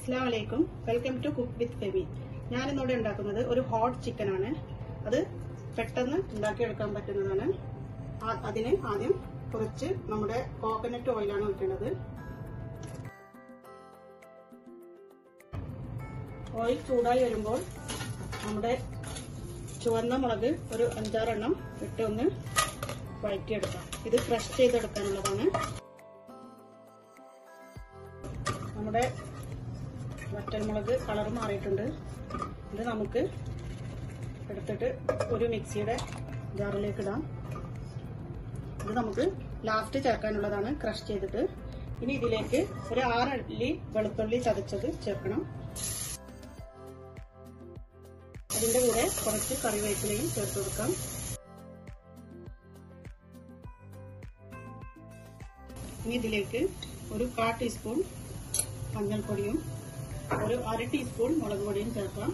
അസ്സാം വലൈക്കും welcome to cook with Febi ഞാൻ ഇന്നിവിടെ ഉണ്ടാക്കുന്നത് ഒരു ഹോട്ട് ചിക്കൻ ആണ് അത് പെട്ടെന്ന് ഉണ്ടാക്കിയെടുക്കാൻ പറ്റുന്നതാണ് ആ- അതിന് ആദ്യം കുറച്ച് നമ്മുടെ കോക്കനട്ട് ഓയിലാണ് ഒഴിക്കേണ്ടത് ഓയിൽ ചൂടായി വരുമ്പോൾ നമ്മുടെ ചുവന്ന മുളക് ഒരു അഞ്ചാറെണ്ണം ഇട്ട് ഒന്ന് വഴറ്റിയെടുക്കാം ഇത് ക്രഷ് ചെയ്തെടുക്കാനുള്ളതാണ് നമ്മുടെ വറ്റൽമുളക് കളർ മാറിയിട്ടുണ്ട് ഇത് നമുക്ക് എടുത്തിട്ട് ഒരു മിക്സിയുടെ ജാറിലേക്ക് ഇടാം ഇത് നമുക്ക് ലാസ്റ്റ് ചേർക്കാനുള്ളതാണ് ക്രഷ് ചെയ്തിട്ട് ഇനി ഇതിലേക്ക് ഒരു ആറല്ലി വെളുത്തുള്ളി ചതച്ചത് ചേർക്കണം അതിന്റെ കൂടെ കുറച്ച് കറിവേപ്പിലയും ചേർത്ത് കൊടുക്കാം ഇനി ഇതിലേക്ക് ഒരു കാ ടീസ്പൂൺ മഞ്ഞൾപ്പൊടിയും ഒരു അര ടീസ്പൂൺ മുളക് പൊടിയും ചേർക്കാം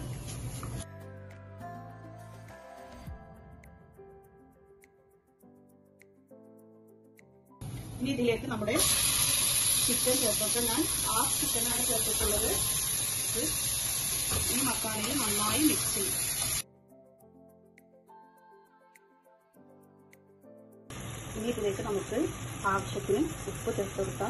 ഇനി ഇതിലേക്ക് നമ്മുടെ ചിക്കൻ ചേർത്തിട്ട് ഞാൻ ഹാഫ് ചിക്കനാണ് ചേർത്തിട്ടുള്ളത് ഇത് ഈ മസാലയിൽ നന്നായി മിക്സ് ചെയ്യും ഇനി ഇതിലേക്ക് നമുക്ക് ആവശ്യത്തിന് ഉപ്പ് ചേർത്ത് കൊടുക്കാം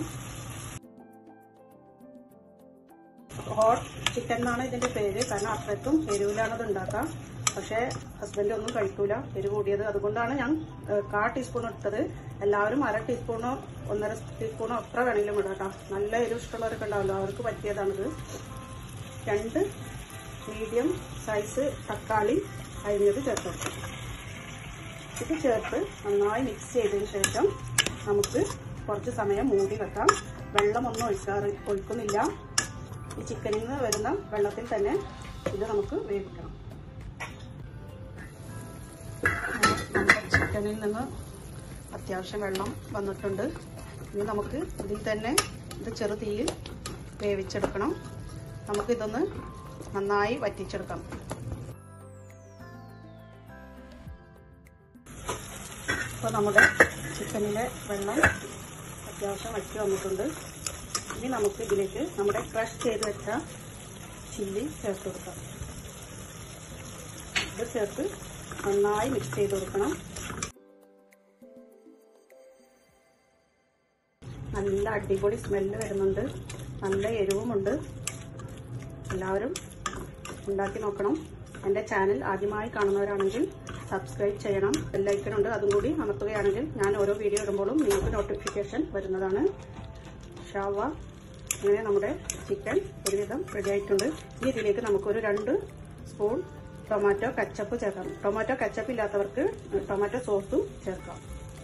ഹോട്ട് ചിക്കൻ എന്നാണ് ഇതിന്റെ പേര് കാരണം അത്രയ്ക്കും എരിവിലാണ് ഇത് ഉണ്ടാക്കാം പക്ഷേ ഹസ്ബൻഡ് ഒന്നും കഴിക്കൂല എരിവ് കൂടിയത് അതുകൊണ്ടാണ് ഞാൻ ഏഹ്, കാ ടീസ്പൂൺ ഇട്ടത് എല്ലാവരും അര ടീസ്പൂണോ ഒന്നര ടീസ്പൂണോ എത്ര വേണമെങ്കിലും ഇടാം കേട്ടോ നല്ല എരിവ് ഇഷ്ടമുള്ളവരൊക്കെ ഉണ്ടാവല്ലോ അവർക്ക് പറ്റിയതാണിത് രണ്ട് മീഡിയം സൈസ് തക്കാളി അരിഞ്ഞത് ചേർത്ത് കൊടുക്കാം ഇത് ചേർത്ത് നന്നായി മിക്സ് ചെയ്തതിന് ശേഷം നമുക്ക് കുറച്ച് സമയം മൂടി വെക്കാം വെള്ളമൊന്നും ഒഴിക്കാറ് ഒഴിക്കുന്നില്ല ഈ ചിക്കനിൽ നിന്ന് വരുന്ന വെള്ളത്തിൽ തന്നെ ഇത് നമുക്ക് വേവിക്കണം നമ്മുടെ ചിക്കനിൽ നിന്ന് അത്യാവശ്യം വെള്ളം വന്നിട്ടുണ്ട് ഇനി നമുക്ക് ഇതിൽ തന്നെ ഇത് ചെറു തീയിൽ വേവിച്ചെടുക്കണം നമുക്കിതൊന്ന് നന്നായി വറ്റിച്ചെടുക്കാം ഇപ്പോൾ നമ്മുടെ ചിക്കനിലെ വെള്ളം അത്യാവശ്യം വറ്റി വന്നിട്ടുണ്ട് ഇനി നമുക്ക് ഇതിലേക്ക് നമ്മുടെ ക്രഷ് ചെയ്ത് വെച്ച ചില്ലി ചേർത്ത് കൊടുക്കാം ഇത് ചേർത്ത് നന്നായി മിക്സ് ചെയ്ത് കൊടുക്കണം നല്ല അടിപൊളി സ്മെല്ല് വരുന്നുണ്ട് നല്ല എരിവുമുണ്ട് എല്ലാവരും ഉണ്ടാക്കി നോക്കണം എൻ്റെ ചാനൽ ആദ്യമായി കാണുന്നവരാണെങ്കിൽ സബ്സ്ക്രൈബ് ചെയ്യണം ബെല്ലൈക്കൺ ഉണ്ട് അതും കൂടി അമർത്തുകയാണെങ്കിൽ ഞാൻ ഓരോ വീഡിയോ ഇടുമ്പോഴും നിങ്ങൾക്ക് നോട്ടിഫിക്കേഷൻ വരുന്നതാണ് ഷാവ അങ്ങനെ നമ്മുടെ ചിക്കൻ ഒരുവിധം റെഡി ആയിട്ടുണ്ട് ഇനി ഇതിലേക്ക് നമുക്കൊരു രണ്ട് സ്പൂൺ ടൊമാറ്റോ കച്ചപ്പ് ചേർക്കാം ടൊമാറ്റോ കച്ചപ്പ് ഇല്ലാത്തവർക്ക് ടൊമാറ്റോ സോസും ചേർക്കാം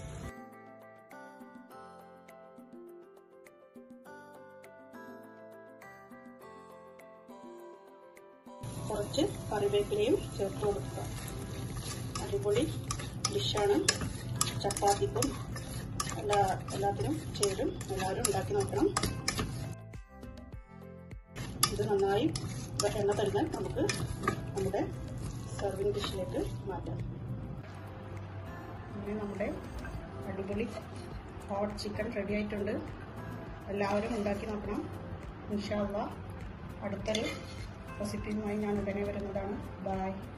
കുറച്ച് കറിവേപ്പിലയും ചേർത്ത് കൊടുക്കുക അടിപൊളി ഡിഷാണ് ചപ്പാത്തിക്കും എല്ലാ എല്ലാത്തിനും ചേരും എല്ലാവരും ഉണ്ടാക്കി നോക്കണം ഇത് നന്നായി എണ്ണ തരുന്നാൽ നമുക്ക് നമ്മുടെ സെർവിങ് ഡിഷിലേക്ക് മാറ്റാം അങ്ങനെ നമ്മുടെ അടിപൊളി ഹോട്ട് ചിക്കൻ റെഡി ആയിട്ടുണ്ട് എല്ലാവരും ഉണ്ടാക്കി നോക്കണം ഇൻഷാള്ള അടുത്തൊരു റെസിപ്പിയുമായി ഞാൻ ഉടനെ വരുന്നതാണ് ബായ്